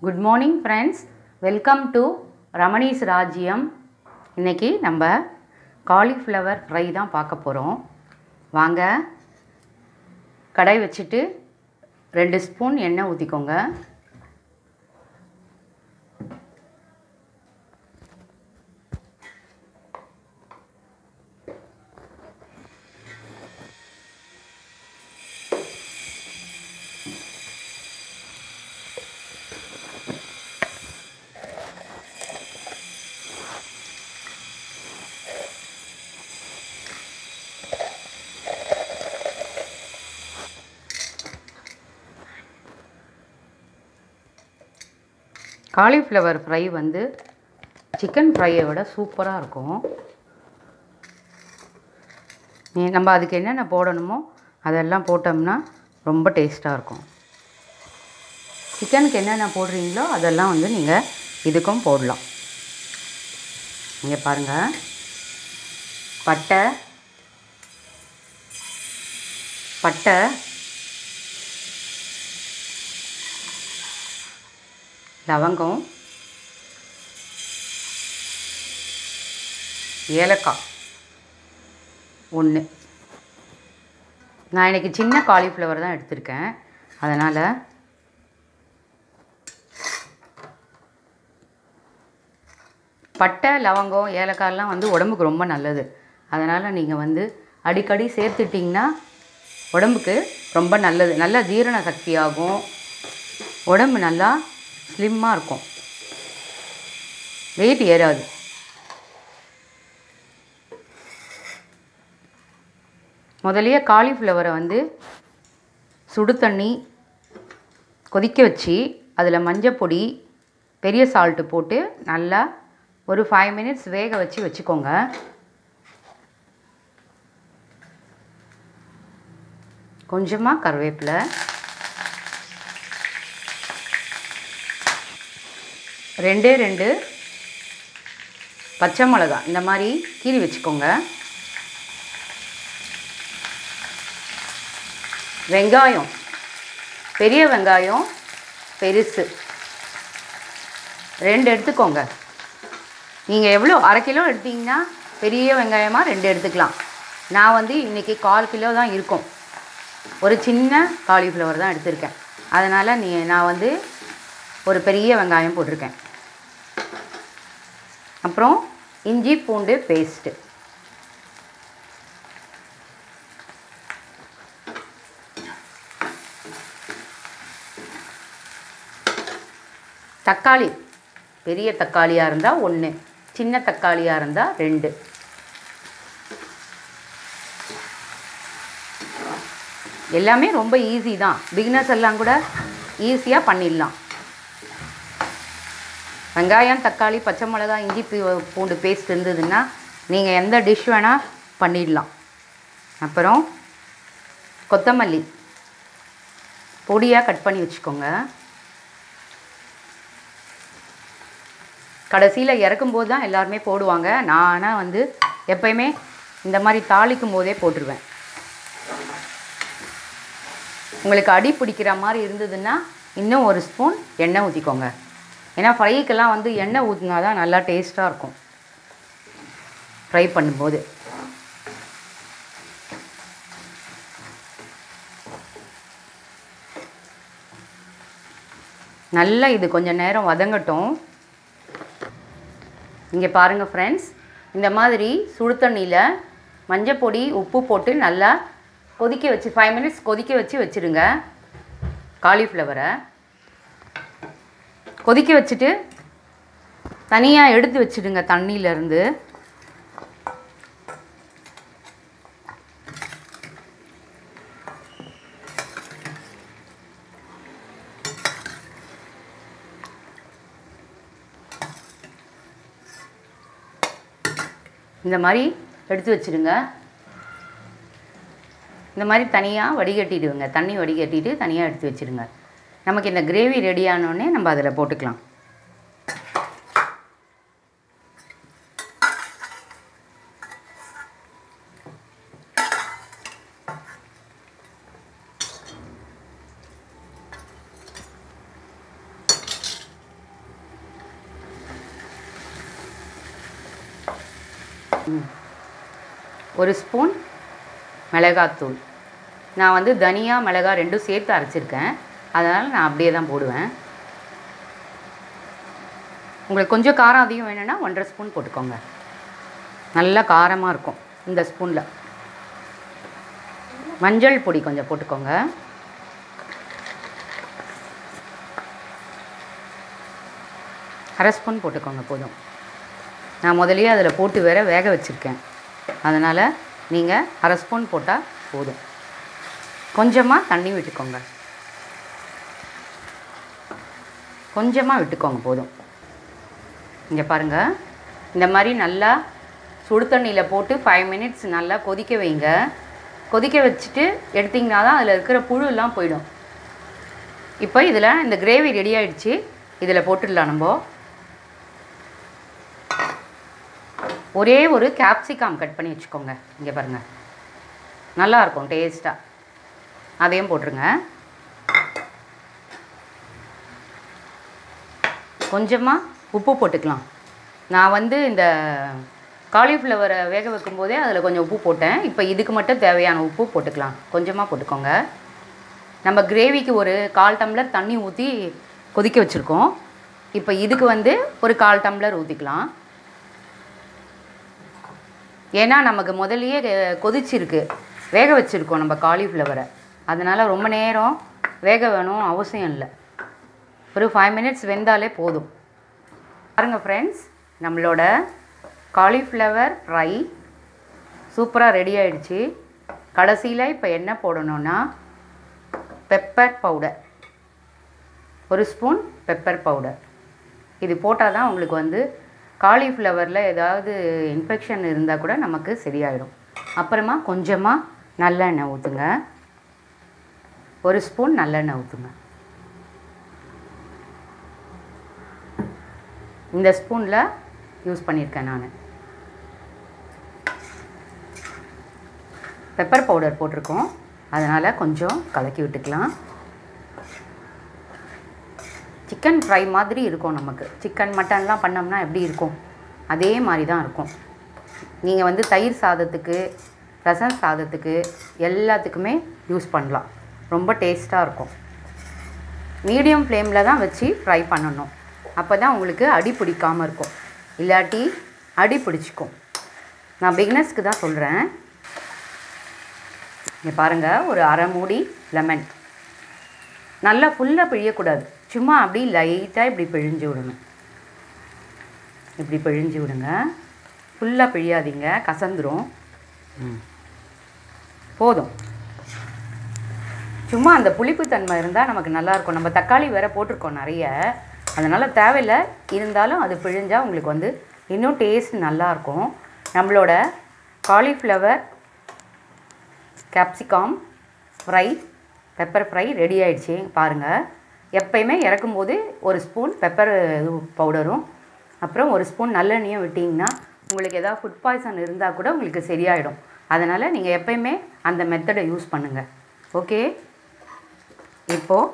Good morning friends welcome to Ramani's Rajyam இன்றைக்கி நம்ம cauliflower fry தான் பார்க்க போகிறோம் வாங்க கடாய் வச்சுட்டு ரெண்டு ஸ்பூன் எண்ணெய் ஊற்றிக்கோங்க காலிஃப்ளவர் ஃப்ரை வந்து சிக்கன் ஃப்ரையை விட சூப்பராக இருக்கும் நீ நம்ம அதுக்கு என்னென்ன போடணுமோ அதெல்லாம் போட்டோம்னா ரொம்ப டேஸ்ட்டாக இருக்கும் சிக்கனுக்கு என்னென்ன போடுறீங்களோ அதெல்லாம் வந்து நீங்கள் இதுக்கும் போடலாம் இங்கே பாருங்கள் பட்டை பட்டை லவங்கம் ஏலக்காய் ஒன்று நான் இன்றைக்கி சின்ன காலிஃப்ளவர் தான் எடுத்திருக்கேன் அதனால் பட்டை லவங்கம் ஏலக்காயெல்லாம் வந்து உடம்புக்கு ரொம்ப நல்லது அதனால் நீங்கள் வந்து அடிக்கடி சேர்த்துட்டிங்கன்னா உடம்புக்கு ரொம்ப நல்லது நல்ல ஜீரண சக்தியாகும் உடம்பு நல்லா ஸ்லிம்மாக இருக்கும் வெயிட் ஏறாது முதலிய காலிஃப்ளவரை வந்து சுடு தண்ணி கொதிக்க வச்சு அதில் மஞ்சப்பொடி பெரிய சால்ட்டு போட்டு நல்லா ஒரு ஃபைவ் மினிட்ஸ் வேக வச்சு வச்சுக்கோங்க கொஞ்சமாக கருவேப்பிலை ரெண்டே ரெண்டு பச்சை மிளகா இந்த மாதிரி கீறி வச்சுக்கோங்க வெங்காயம் பெரிய வெங்காயம் பெருசு ரெண்டு எடுத்துக்கோங்க நீங்கள் எவ்வளோ அரை கிலோ எடுத்தீங்கன்னா பெரிய வெங்காயமாக ரெண்டு எடுத்துக்கலாம் நான் வந்து இன்றைக்கி கால் கிலோ தான் இருக்கும் ஒரு சின்ன காலிஃப்ளவர் தான் எடுத்திருக்கேன் அதனால் நீ நான் வந்து ஒரு பெரிய வெங்காயம் போட்டிருக்கேன் அப்புறம் இஞ்சி பூண்டு பேஸ்ட்டு தக்காளி பெரிய தக்காளியாக இருந்தால் ஒன்று சின்ன தக்காளியாக இருந்தால் ரெண்டு எல்லாமே ரொம்ப ஈஸி தான் பிகினர்ஸ் எல்லாம் கூட ஈஸியாக பண்ணிடலாம் வெங்காயம் தக்காளி பச்சை மிளகா இஞ்சி பூ- பூண்டு பேஸ்ட் இருந்ததுன்னா நீங்கள் எந்த டிஷ் வேணால் பண்ணிடலாம் அப்புறம் கொத்தமல்லி பொடியாக கட் பண்ணி வச்சுக்கோங்க கடைசியில் இறக்கும்போது தான் எல்லாருமே போடுவாங்க நான் ஆனால் வந்து எப்பயுமே இந்த மாதிரி தாளிக்கும் போதே போட்டுருவேன் உங்களுக்கு அடி பிடிக்கிற மாதிரி இருந்ததுன்னா இன்னும் ஒரு ஸ்பூன் எண்ணெய் ஊற்றிக்கோங்க ஏன்னா ஃப்ரைக்கெல்லாம் வந்து எண்ணெய் ஊற்றினா தான் நல்லா டேஸ்ட்டாக இருக்கும் ஃப்ரை பண்ணும்போது நல்லா இது கொஞ்சம் நேரம் வதங்கட்டும் இங்கே பாருங்கள் ஃப்ரெண்ட்ஸ் இந்த மாதிரி சுடு தண்ணியில் மஞ்சப்பொடி உப்பு போட்டு நல்லா கொதிக்க வச்சு ஃபைவ் மினிட்ஸ் கொதிக்க வச்சு வச்சுருங்க காலிஃப்ளவரை கொதிக்க வச்சுட்டு தனியாக எடுத்து வச்சுடுங்க தண்ணியிலேருந்து இந்த மாதிரி எடுத்து வச்சுடுங்க இந்த மாதிரி தனியாக வடிகட்டிடுங்க தண்ணி வடிகட்டிட்டு தனியாக எடுத்து வச்சுடுங்க நமக்கு இந்த கிரேவி ரெடி ஆனோடனே நம்ம அதில் போட்டுக்கலாம் ம். ஒரு ஸ்பூன் மிளகாத்தூள் நான் வந்து தனியா மிளகாய் ரெண்டும் சேர்த்து அரைச்சிருக்கேன் அதனால் நான் அப்படியே தான் போடுவேன் உங்களுக்கு கொஞ்சம் காரம் அதிகம் வேணும்னா ஒன்றரை ஸ்பூன் போட்டுக்கோங்க நல்லா காரமாக இருக்கும் இந்த ஸ்பூனில் மஞ்சள் பொடி கொஞ்சம் போட்டுக்கோங்க அரை ஸ்பூன் போட்டுக்கோங்க போதும் நான் முதல்லயே அதில் போட்டு வேற வேக வச்சுருக்கேன் அதனால் நீங்கள் அரை ஸ்பூன் போட்டால் போதும் கொஞ்சமாக தண்ணி விட்டுக்கோங்க கொஞ்சமாக விட்டுக்கோங்க போதும் இங்கே பாருங்கள் இந்த மாதிரி நல்லா சுடு தண்ணியில் போட்டு ஃபைவ் மினிட்ஸ் நல்லா கொதிக்க வைங்க கொதிக்க வச்சுட்டு எடுத்திங்கன்னா தான் அதில் இருக்கிற புழுலாம் போயிடும் இப்போ இதில் இந்த கிரேவி ரெடி ஆயிடுச்சு இதில் போட்டுடலாம் நம்ம ஒரே ஒரு கேப்சிகம் கட் பண்ணி வச்சுக்கோங்க இங்கே பாருங்கள் நல்லாயிருக்கும் டேஸ்ட்டாக அதையும் போட்டுருங்க கொஞ்சமாக உப்பு போட்டுக்கலாம் நான் வந்து இந்த காலிஃப்ளவரை வேக வைக்கும்போதே அதில் கொஞ்சம் உப்பு போட்டேன் இப்போ இதுக்கு மட்டும் தேவையான உப்பு போட்டுக்கலாம் கொஞ்சமாக போட்டுக்கோங்க நம்ம கிரேவிக்கு ஒரு கால் டம்ளர் தண்ணி ஊற்றி கொதிக்க வச்சுருக்கோம் இப்போ இதுக்கு வந்து ஒரு கால் டம்ளர் ஊற்றிக்கலாம் ஏன்னா நமக்கு முதல்லயே அஹ், கொதிச்சிருக்கு வேக வச்சுருக்கோம் நம்ம காலிஃப்ளவரை அதனால் ரொம்ப நேரம் வேக வேணும் அவசியம் இல்லை ஒரு ஃபைவ் மினிட்ஸ் வெந்தாலே போதும் பாருங்கள் ஃப்ரெண்ட்ஸ் நம்மளோட காலிஃப்ளவர் ஃப்ரை சூப்பராக ரெடி ஆயிடுச்சு கடைசியில் இப்போ என்ன போடணும்னா பெப்பர் பவுடர் ஒரு ஸ்பூன் பெப்பர் பவுடர் இது போட்டால் தான் உங்களுக்கு வந்து காலிஃப்ளவரில் ஏதாவது இன்ஃபெக்ஷன் இருந்தால் கூட நமக்கு சரியாயிடும் அப்புறமா கொஞ்சமாக நல்லெண்ணெய் ஊற்றுங்க ஒரு ஸ்பூன் நல்லெண்ணெய் ஊற்றுங்க இந்த ஸ்பூனில் யூஸ் பண்ணியிருக்கேன் நான் பெப்பர் பவுடர் போட்டிருக்கோம் அதனால் கொஞ்சம் கலக்கி விட்டுக்கலாம் சிக்கன் ஃப்ரை மாதிரி இருக்கும் நமக்கு சிக்கன் மட்டன்லாம் பண்ணோம்னா எப்படி இருக்கும் அதே மாதிரி தான் இருக்கும் நீங்கள் வந்து தயிர் சாதத்துக்கு ரசம் சாதத்துக்கு எல்லாத்துக்குமே யூஸ் பண்ணலாம் ரொம்ப டேஸ்ட்டாக இருக்கும் மீடியம் ஃப்ளேமில் தான் வச்சு ஃப்ரை பண்ணணும் அப்போ தான் உங்களுக்கு அடி பிடிக்காமல் இருக்கும் இல்லாட்டி அடி பிடிச்சிக்கும் நான் பிகினர்ஸ்க்கு தான் சொல்கிறேன் இங்கே பாருங்கள் ஒரு அரை மூடி லெமன் நல்லா ஃபுல்லாக பிழியக்கூடாது சும்மா அப்படி லைட்டாக இப்படி பிழிஞ்சு விடணும் இப்படி பிழிஞ்சு விடுங்க ஃபுல்லாக பிழியாதீங்க கசந்துரும் ம். போதும் சும்மா அந்த புளிப்புத்தன்மை இருந்தால் நமக்கு நல்லாயிருக்கும் நம்ம தக்காளி வேற போட்டிருக்கோம் நிறைய அதனால் தேவையில்லை இருந்தாலும் அது பிழிஞ்சால் உங்களுக்கு வந்து இன்னும் டேஸ்ட் நல்லாயிருக்கும் நம்மளோட cauliflower capsicum fry pepper fry ready ஆயிடுச்சு பாருங்கள் எப்பயுமே இறக்கும்போது ஒரு ஸ்பூன் பெப்பர் இது பவுடரும் அப்புறம் ஒரு ஸ்பூன் நல்லெண்ணெயும் விட்டிங்கன்னா உங்களுக்கு ஏதாவது ஃபுட் பாய்சன் இருந்தால் கூட உங்களுக்கு சரியாயிடும் அதனால் நீங்கள் எப்பயுமே அந்த மெத்தடை யூஸ் பண்ணுங்கள் ஓகே இப்போது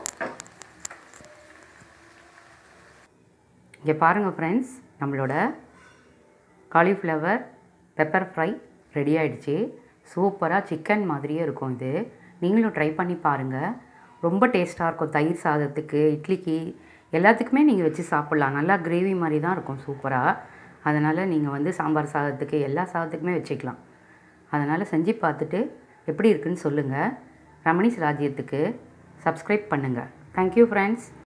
இங்கே பாருங்கள் ஃப்ரெண்ட்ஸ் நம்மளோட காலிஃப்ளவர் பெப்பர் ஃப்ரை ரெடி ஆயிடுச்சு சூப்பராக சிக்கன் மாதிரியே இருக்கும் இது நீங்களும் ட்ரை பண்ணி பாருங்கள் ரொம்ப டேஸ்ட்டாக இருக்கும் தயிர் சாதத்துக்கு இட்லிக்கு எல்லாத்துக்குமே நீங்கள் வச்சு சாப்பிட்லாம் நல்லா கிரேவி மாதிரி தான் இருக்கும் சூப்பராக அதனால் நீங்கள் வந்து சாம்பார் சாதத்துக்கு எல்லா சாதத்துக்குமே வச்சுக்கலாம் அதனால் செஞ்சு பார்த்துட்டு எப்படி இருக்குன்னு சொல்லுங்கள் ரமணிஸ் ராஜ்யத்துக்கு சப்ஸ்கிரைப் பண்ணுங்கள் தேங்க்யூ ஃப்ரெண்ட்ஸ்